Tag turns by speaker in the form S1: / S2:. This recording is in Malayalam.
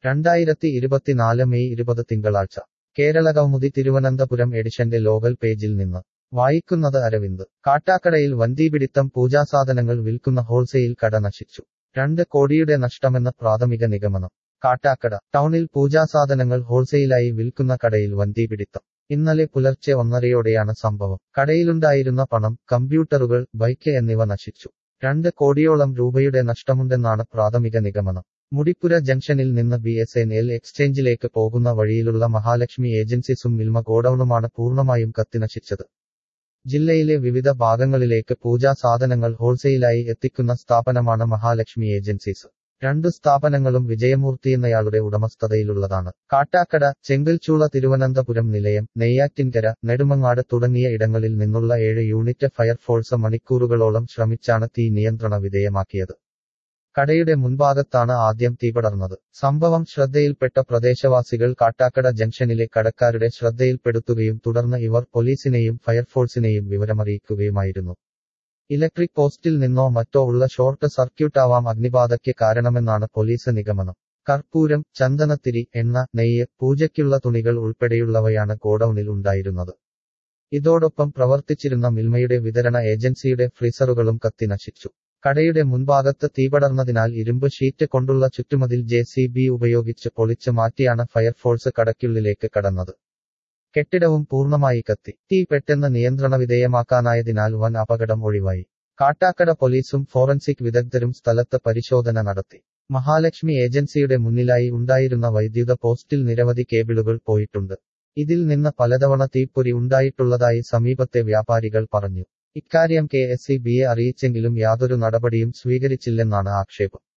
S1: രണ്ടായിരത്തി ഇരുപത്തിനാല് മെയ് ഇരുപത് തിങ്കളാഴ്ച കേരള കൗമുദി തിരുവനന്തപുരം എഡിഷന്റെ ലോകൽ പേജിൽ നിന്ന് വായിക്കുന്നത് അരവിന്ദ് കാട്ടാക്കടയിൽ വന്തീപിടിത്തം പൂജാസാധനങ്ങൾ വിൽക്കുന്ന ഹോൾസെയിൽ കട നശിച്ചു രണ്ട് കോടിയുടെ നഷ്ടമെന്ന പ്രാഥമിക നിഗമനം കാട്ടാക്കട ടൗണിൽ പൂജാസാധനങ്ങൾ ഹോൾസെയിലായി വിൽക്കുന്ന കടയിൽ വന്തീപിടിത്തം ഇന്നലെ പുലർച്ചെ ഒന്നരയോടെയാണ് സംഭവം കടയിലുണ്ടായിരുന്ന പണം കമ്പ്യൂട്ടറുകൾ ബൈക്ക് എന്നിവ നശിച്ചു രണ്ട് കോടിയോളം രൂപയുടെ നഷ്ടമുണ്ടെന്നാണ് പ്രാഥമിക നിഗമനം മുടിപ്പുര ജംഗ്ഷനിൽ നിന്ന് ബി എസ് എൻ എൽ എക്സ്ചേഞ്ചിലേക്ക് പോകുന്ന വഴിയിലുള്ള മഹാലക്ഷ്മി ഏജൻസീസും മിൽമ ഗോഡൌണുമാണ് പൂർണ്ണമായും കത്തിനശിച്ചത് ജില്ലയിലെ വിവിധ ഭാഗങ്ങളിലേക്ക് പൂജാ സാധനങ്ങൾ ഹോൾസെയിലായി എത്തിക്കുന്ന സ്ഥാപനമാണ് മഹാലക്ഷ്മി ഏജൻസീസ് രണ്ടു സ്ഥാപനങ്ങളും വിജയമൂർത്തി എന്നയാളുടെ ഉടമസ്ഥതയിലുള്ളതാണ് കാട്ടാക്കട ചെങ്കൽച്ചൂള തിരുവനന്തപുരം നിലയം നെയ്യാറ്റിൻകര നെടുമങ്ങാട് തുടങ്ങിയ ഇടങ്ങളിൽ നിന്നുള്ള ഏഴ് യൂണിറ്റ് ഫയർഫോഴ്സ് മണിക്കൂറുകളോളം ശ്രമിച്ചാണ് തീ നിയന്ത്രണ വിധേയമാക്കിയത് കടയുടെ മുൻഭാഗത്താണ് ആദ്യം തീപടർന്നത് സംഭവം ശ്രദ്ധയിൽപ്പെട്ട പ്രദേശവാസികൾ കാട്ടാക്കട ജംഗ്ഷനിലെ കടക്കാരുടെ ശ്രദ്ധയിൽപ്പെടുത്തുകയും തുടർന്ന് ഇവർ പോലീസിനെയും ഫയർഫോഴ്സിനെയും വിവരമറിയിക്കുകയുമായിരുന്നു ഇലക്ട്രിക് പോസ്റ്റിൽ നിന്നോ മറ്റോ ഉള്ള ഷോർട്ട് സർക്യൂട്ടാവാം അഗ്നിബാധയ്ക്ക് കാരണമെന്നാണ് പോലീസ് നിഗമനം കർപ്പൂരം ചന്ദനത്തിരി എണ്ണ നെയ്യ് പൂജയ്ക്കുള്ള തുണികൾ ഉൾപ്പെടെയുള്ളവയാണ് ഗോഡൌണിൽ ഉണ്ടായിരുന്നത് ഇതോടൊപ്പം പ്രവർത്തിച്ചിരുന്ന മിൽമയുടെ വിതരണ ഏജൻസിയുടെ ഫ്രീസറുകളും കത്തി നശിച്ചു കടയുടെ മുൻഭാഗത്ത് തീപടർന്നതിനാൽ ഇരുമ്പ് ഷീറ്റ് കൊണ്ടുള്ള ചുറ്റുമതിൽ ജെ സി ബി ഉപയോഗിച്ച് പൊളിച്ചു മാറ്റിയാണ് ഫയർഫോഴ്സ് കടയ്ക്കുള്ളിലേക്ക് കടന്നത് കെട്ടിടവും പൂർണ്ണമായി കത്തി തീ പെട്ടെന്ന് നിയന്ത്രണ വിധേയമാക്കാനായതിനാൽ വൻ അപകടം ഒഴിവായി കാട്ടാക്കട പോലീസും ഫോറൻസിക് വിദഗ്ധരും സ്ഥലത്ത് പരിശോധന നടത്തി മഹാലക്ഷ്മി ഏജൻസിയുടെ മുന്നിലായി ഉണ്ടായിരുന്ന വൈദ്യുത പോസ്റ്റിൽ നിരവധി കേബിളുകൾ പോയിട്ടുണ്ട് ഇതിൽ നിന്ന് പലതവണ തീപ്പൊരി ഉണ്ടായിട്ടുള്ളതായി സമീപത്തെ വ്യാപാരികൾ പറഞ്ഞു ഇക്കാര്യം കെ എസ് ഇ ബിയെ അറിയിച്ചെങ്കിലും യാതൊരു നടപടിയും സ്വീകരിച്ചില്ലെന്നാണ് ആക്ഷേപം